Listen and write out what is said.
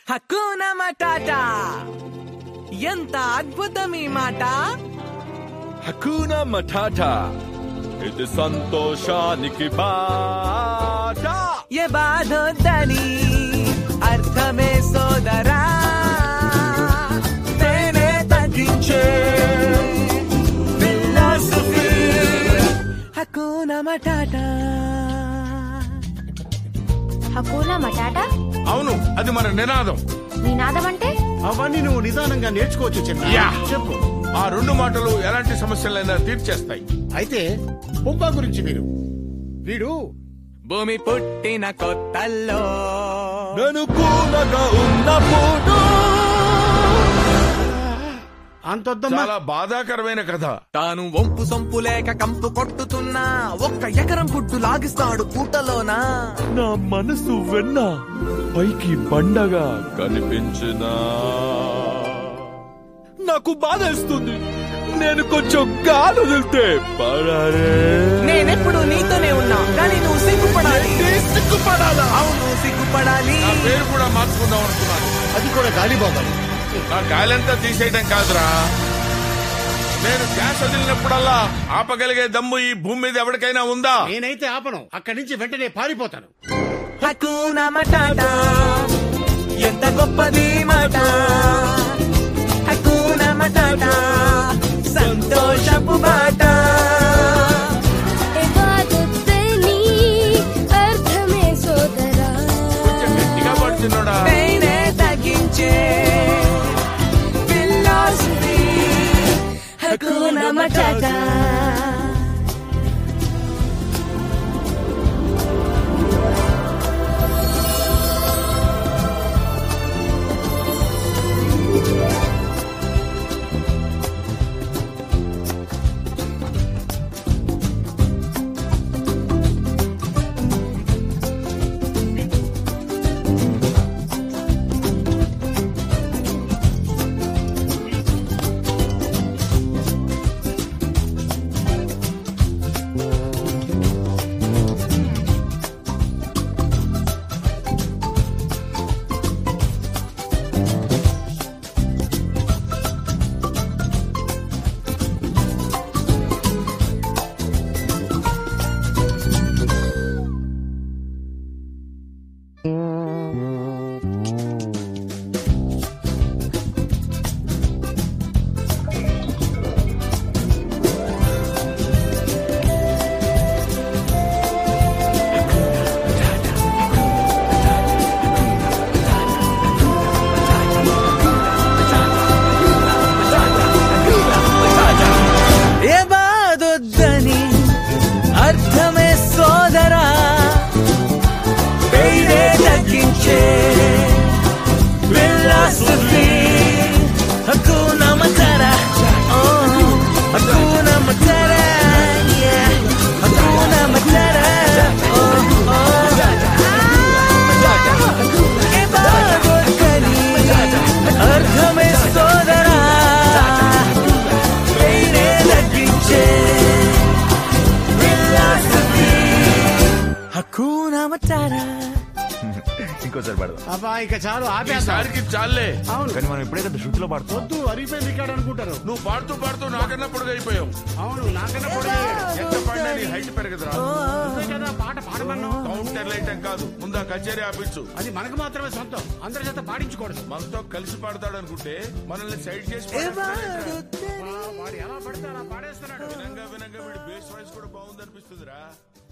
హక్కున matata ఎంత అద్భుతం ఈ మాట హకునా మఠాటా ఇది సంతోషానికి బాట ఏ బాధొద్దని అర్థమే సోదరా తేనే తగ్గించే ఫిలాసఫీ హక్కున మటాటా హకూనా మటాటా అవును అది మన నినాదం నినాదం అంటే అవన్నీ నువ్వు నిదానంగా నేర్చుకోవచ్చు చిన్న యా. చెప్పు ఆ రెండు మాటలు ఎలాంటి సమస్యలైనా తీర్చేస్తాయి అయితే పుంపా గురించి మీరు వీడు భూమి పుట్టిన కొత్తల్లో నేను కూనగా ఉన్నప్పుడు అంతొద్దమ్మా చాలా బాధాకరమైన కథ తాను వంపు సొంపు లేక కంపు కొట్టుతున్నా ఒక్క ఎకరం పుట్టు లాగిస్తాడు పూటలోనా నా మనసు వెన్న పైకి బండగా కనిపించిన నాకు బాధేస్తుంది నేను కొంచెం గాలి వదిలితే పడారే నేనెప్పుడు నీతోనే ఉన్నా కానీ నువ్వు సిగ్గుపడాలి సిగ్గుపడాలా అవును సిగ్గుపడాలి నా పేరు కూడా మార్చుకుందాం అనుకున్నాను అది కూడా గాలి బాగాలి నా గాలంతా తీసేయడం కాదురా నేను గ్యాస్ వదిలినప్పుడల్లా ఆపగలిగే దమ్ము ఈ భూమి మీద ఎవరికైనా ఉందా నేనైతే ఆపను అక్కడి నుంచి వెంటనే పారిపోతాను హక్కున మటాటా ఎంత గొప్పది మాట హక్కున మటాటా సంతోషపు బాట ఎవాదొద్దని అర్థమే సోదరా కొంచెం గట్టిగా పడుతున్నాడా పెయినే తగ్గించే ఫిలాసఫీ హక్కున మటాటా ఏ బాధొద్దని అర్థమే సోదరా పెయినే తగ్గించే ఫిలాసఫీ హక్కున మటారా హక్కున మటారా హక్కున మటారా ఏ బాధొద్దని అర్థమే సోదరా పెయినే తగ్గించే ఫిలాసఫీ హక్కున మటారా ఇంకోసారి పడదాం అబ్బా ఇక చాలు ఆపేస్తా ఈసారికి చాలే అవును కానీ మనం ఇప్పుడే కదా శృతిలో పాడుతాం వద్దు అరిగిపోయింది ఇక్కడ అనుకుంటారు నువ్వు పాడుతూ పాడుతూ నాకన్నా పొడుగైపోయావు అవును నాకన్నా పొడిగాడు. ఎంత పడినా నీ హైట్ పెరగదురా అంతే కదా పాట పాడమన్నావు కౌంటర్ లైటం కాదు ముందా కచేరీ ఆపించు అది మనకు మాత్రమే సొంతం అందరి చేత పాడించకూడదు మనతో కలిసి పాడతాడు అనుకుంటే మనల్ని సైడ్ చేసి ఏ పాడేస్తాడేంట్రా? బాధొద్దని వాడు ఎలా పడితే అలా పాడేస్తున్నాడు వినంగా వినంగా వీడి బేస్ వాయిస్ కూడా బాగుందనిపిస్తుందిరా